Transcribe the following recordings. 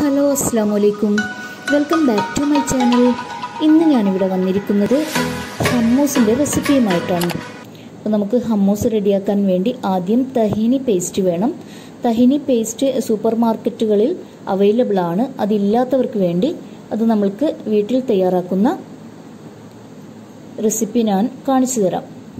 hello അസ്സാം വലൈക്കും welcome back to my channel ഇന്ന് ഞാനിവിടെ വന്നിരിക്കുന്നത് ഹമ്മൂസിൻ്റെ റെസിപ്പിയുമായിട്ടാണ് അപ്പോൾ നമുക്ക് ഹമ്മൂസ് റെഡിയാക്കാൻ വേണ്ടി ആദ്യം തഹീനി പേസ്റ്റ് വേണം തഹീനി പേസ്റ്റ് സൂപ്പർ മാർക്കറ്റുകളിൽ അവൈലബിൾ ആണ് അതില്ലാത്തവർക്ക് വേണ്ടി അത് നമ്മൾക്ക് വീട്ടിൽ തയ്യാറാക്കുന്ന റെസിപ്പി ഞാൻ കാണിച്ചു തരാം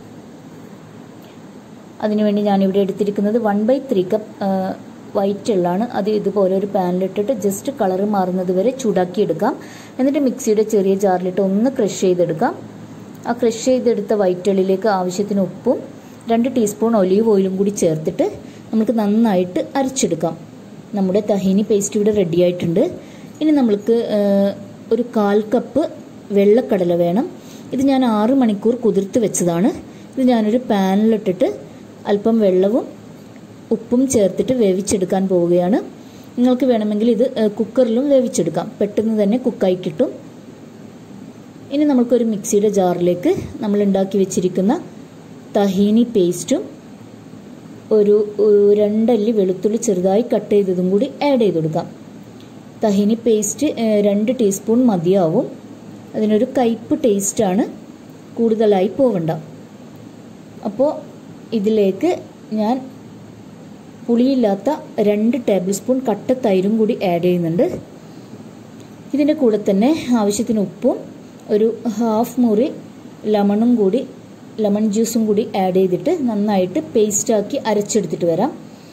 അതിനുവേണ്ടി ഞാനിവിടെ എടുത്തിരിക്കുന്നത് one by three cup white എള്ളാണ് അത് ഇതുപോലെ ഒരു പാനിലിട്ടിട്ട് ജസ്റ്റ് കളർ മാറുന്നത് വരെ ചൂടാക്കി എടുക്കാം എന്നിട്ട് മിക്സിയുടെ ചെറിയ ജാറിലിട്ട് ഒന്ന് ക്രഷ് ചെയ്തെടുക്കാം ആ ക്രഷ് ചെയ്തെടുത്ത വൈറ്റ് എള്ളിലേക്ക് ആവശ്യത്തിന് ഉപ്പും രണ്ട് ടീസ്പൂൺ ഒലീവ് ഓയിലും കൂടി ചേർത്തിട്ട് നമുക്ക് നന്നായിട്ട് അരച്ചെടുക്കാം നമ്മുടെ തഹീനി പേസ്റ്റ് ഇവിടെ റെഡി ആയിട്ടുണ്ട് ഇനി നമ്മൾക്ക് ഒരു കാൽ കപ്പ് വെള്ളക്കടല വേണം ഇത് ഞാൻ ആറ് മണിക്കൂർ കുതിർത്ത് വെച്ചതാണ് ഇത് ഞാനൊരു പാനിലിട്ടിട്ട് അല്പം വെള്ളവും ഉപ്പും ചേർത്തിട്ട് വേവിച്ചെടുക്കാൻ പോവുകയാണ് നിങ്ങൾക്ക് വേണമെങ്കിൽ ഇത് കുക്കറിലും വേവിച്ചെടുക്കാം പെട്ടെന്ന് തന്നെ കുക്കായി കിട്ടും ഇനി നമുക്കൊരു മിക്സിയുടെ ജാറിലേക്ക് നമ്മൾ ഉണ്ടാക്കി വെച്ചിരിക്കുന്ന തഹീനി പേസ്റ്റും ഒരു രണ്ടല്ലി വെളുത്തുള്ളി ചെറുതായി കട്ട് ചെയ്തതും കൂടി ആഡ് ചെയ്ത് കൊടുക്കാം തഹീനി പേസ്റ്റ് രണ്ട് ടീസ്പൂൺ മതിയാവും അതിനൊരു കയ്പ് ടേസ്റ്റാണ് കൂടുതലായി പോവണ്ട അപ്പോൾ ഇതിലേക്ക് ഞാൻ പുളിയില്ലാത്ത രണ്ട് ടേബിൾ സ്പൂൺ കട്ട തൈരും കൂടി ആഡ് ചെയ്യുന്നുണ്ട് ഇതിൻ്റെ കൂടെ തന്നെ ആവശ്യത്തിന് ഉപ്പും ഒരു ഹാഫ് മുറി ലെമണും കൂടി ലെമൺ ജ്യൂസും കൂടി ആഡ് ചെയ്തിട്ട് നന്നായിട്ട് പേസ്റ്റാക്കി അരച്ചെടുത്തിട്ട് വരാം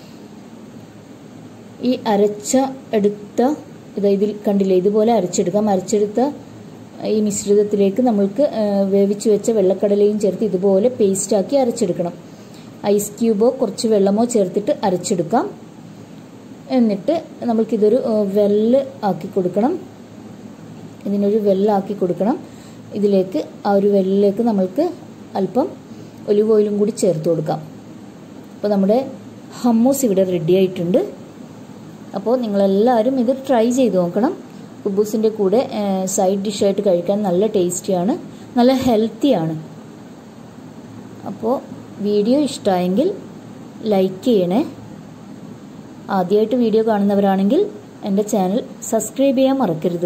ഈ അരച്ച എടുത്ത ഇതിൽ കണ്ടില്ലേ ഇതുപോലെ അരച്ചെടുക്കാം അരച്ചെടുത്ത ഈ മിശ്രിതത്തിലേക്ക് നമ്മൾക്ക് വേവിച്ചു വെച്ച വെള്ളക്കടലയും ചേർത്ത് ഇതുപോലെ പേസ്റ്റാക്കി അരച്ചെടുക്കണം ഐസ് ക്യൂബോ കുറച്ച് വെള്ളമോ ചേർത്തിട്ട് അരച്ചെടുക്കാം എന്നിട്ട് നമ്മൾക്കിതൊരു വെല്ല് ആക്കി കൊടുക്കണം ഇതിനൊരു വെല്ലാക്കി കൊടുക്കണം ഇതിലേക്ക് ആ ഒരു വെല്ലിലേക്ക് നമ്മൾക്ക് അല്പം ഒലിവ് ഓയിലും കൂടി ചേർത്ത് കൊടുക്കാം അപ്പോൾ നമ്മുടെ ഹമ്മൂസ് ഇവിടെ റെഡി ആയിട്ടുണ്ട് അപ്പോൾ നിങ്ങളെല്ലാവരും ഇത് ട്രൈ ചെയ്ത് നോക്കണം കുബൂസിൻ്റെ കൂടെ സൈഡ് ഡിഷായിട്ട് കഴിക്കാൻ നല്ല ടേസ്റ്റിയാണ് നല്ല ഹെൽത്തിയാണ് അപ്പോൾ വീഡിയോ ഇഷ്ടമായെങ്കിൽ ലൈക്ക് ചെയ്യണേ ആദ്യമായിട്ട് വീഡിയോ കാണുന്നവരാണെങ്കിൽ എൻ്റെ ചാനൽ സബ്സ്ക്രൈബ് ചെയ്യാൻ മറക്കരുത്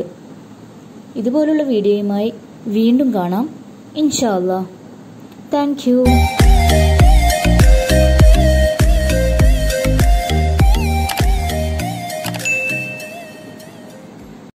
ഇതുപോലുള്ള വീഡിയോയുമായി വീണ്ടും കാണാം ഇൻഷാല്ല താങ്ക്